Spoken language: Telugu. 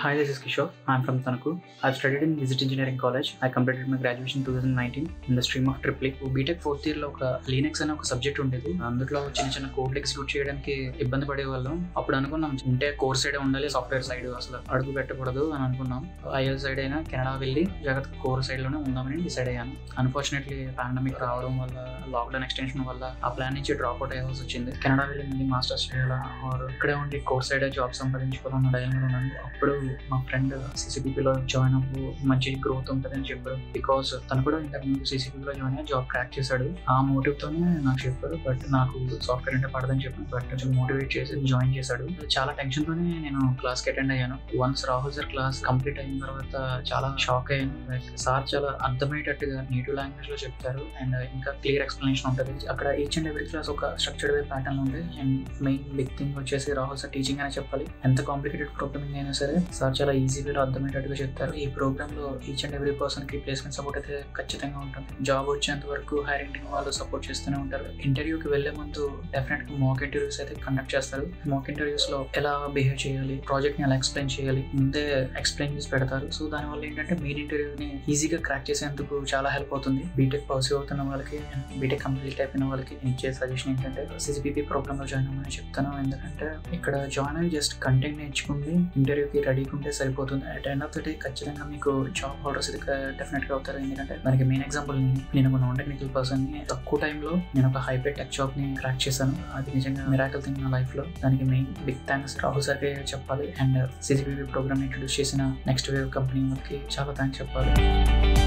Hi, this is Kishore. I'm from Tanaku. I've studied in Visit Engineering College. I completed my graduation in 2019 in the stream of Triple E. BTech fourth year లో ఒక లీనెక్స్ అనే ఒక సబ్జెక్ట్ ఉండేది అందులో చిన్న చిన్న కోడ్ ఎగ్జిక్యూట్ చేయడానికి ఇబ్బంది పడేవాళ్ళం అప్పుడు అనుకున్నాం ఉంటే కోర్స్ సైడ్ ఉండాలి సాఫ్ట్వేర్ సైడ్ అసలు అడుగు పెట్టకూడదు అని అనుకున్నాం ఐఎల్ సైడ్ అయినా కెనడా వెళ్ళి జాగ్రత్త కోర్ సైడ్ లోనే ఉందామని డిసైడ్ అయ్యాను అన్ఫార్చునేట్లీ పాండమిక్ రావడం వల్ల లాక్డౌన్ ఎక్స్టెన్షన్ వల్ల ఆ ప్లాన్ నుంచి డ్రాప్ అవుట్ అయ్యాల్సి వచ్చింది కెనడా వెళ్ళి మళ్ళీ మాస్టర్స్ చేయాలా ఆర్ ఇక్కడే ఉండి కోర్ సైడ్ జాబ్ సంపాదించుకోవాలన్న డైలంలో ఉన్నాను అప్పుడు మా ఫ్రెండ్ సిసిపిలో జాయిన్ అవ్వు మంచి గ్రోత్ ఉంటుంది అని చెప్పారు బికాస్ తను కూడా ఇంతకు ముందు సిసిపిలో జాయిన్ అయ్యి జాబ్ క్రాక్ చేశాడు ఆ మోటివ్ తోనే నాకు చెప్పారు బట్ నాకు సాఫ్ట్వేర్ అంటే పడదని చెప్పాను బట్ కొంచెం మోటివేట్ చేసి జాయిన్ చేశాడు చాలా టెన్షన్ తోనే నేను క్లాస్ కి అటెండ్ అయ్యాను once Rahul sir class complete అయిన తర్వాత చాలా షాక్ అయ్యాను లైక్ సార్ చాలా అర్థమయ్యేటట్టుగా నేటివ్ లాంగ్వేజ్ లో చెప్తారు అండ్ ఇంకా క్లియర్ ఎక్స్ప్లెనేషన్ ఉంటుంది అక్కడ ఈచ్ అండ్ ఎవ్రీ క్లాస్ ఒక స్ట్రక్చర్డ్ వే ప్యాటర్న్ ఉంది అండ్ మెయిన్ బిగ్ థింగ్ వచ్చేసి రాహుల్ సార్ టీచింగ్ అనే చెప్పాలి ఎంత కాంప్లికేటెడ్ ప్రోగ్రామింగ్ అయినా సరే సార్ చాలా ఈజీ వేలో అర్థమయ్యేటట్టుగా చెప్తారు ఈ ప్రోగ్రామ్ లో ఈచ్ అండ్ ఎవ్రీ పర్సన్ కి ప్లేస్మెంట్ సపోర్ట్ అయితే ఖచ్చితంగా ఉంటుంది జాబ్ వచ్చేంత వరకు హైరింగ్ టీమ్ వాళ్ళు సపోర్ట్ చేస్తూనే ఉంటారు ఇంటర్వ్యూకి వెళ్లే ముందు డెఫినెట్ గా మాక్ ఇంటర్వ్యూస్ అయితే కండక్ట్ చేస్తారు మాక్ ఇంటర్వ్యూస్ లో ఎలా బిహేవ్ చేయాలి ప్రాజెక్ట్ ని ఎలా ఎక్స్ప్లెయిన్ చేయాలి ముందే ఎక్స్ప్లెయిన్ చేసి పెడతారు సో దానివల్ల ఏంటంటే మెయిన్ ఇంటర్వ్యూని ఈజీగా క్రాక్ చేసేందుకు చాలా హెల్ప్ అవుతుంది బీటెక్ పర్సూ అవుతున్న వాళ్ళకి బీటెక్ కంప్లీట్ అయిపోయిన వాళ్ళకి నేను ఇచ్చే సజెషన్ ఏంటంటే సిసిపిపి ప్రోగ్రామ్ లో జాయిన్ అవ్వమని చెప్తాను ఎందుకంటే ఇక్కడ జాయిన్ అయ్యి జస్ట్ కంటెంట్ నేర్చుకుంది ఇంటర్వ్యూకి రెడీగా ఉంటే సరిపోతుంది at end of the day ఖచ్చితంగా మీకు జాబ్ ఆర్డర్స్ ఇది డెఫినెట్ గా అవుతారు ఎందుకంటే దానికి మెయిన్ ఎగ్జాంపుల్ నేను ఒక నాన్ టెక్నికల్ పర్సన్ ని తక్కువ టైంలో నేను ఒక హైపే టెక్ జాబ్ ని క్రాక్ చేశాను అది నిజంగా మిరాకల్ థింగ్ నా లైఫ్ లో దానికి main big thanks Rahul sir చెప్పాలి అండ్ సిసిపిపి ప్రోగ్రామ్ ఇంట్రొడ్యూస్ చేసిన నెక్స్ట్ వేవ్ కంపెనీ వాళ్ళకి చాలా థ్యాంక్స్ చెప్పాలి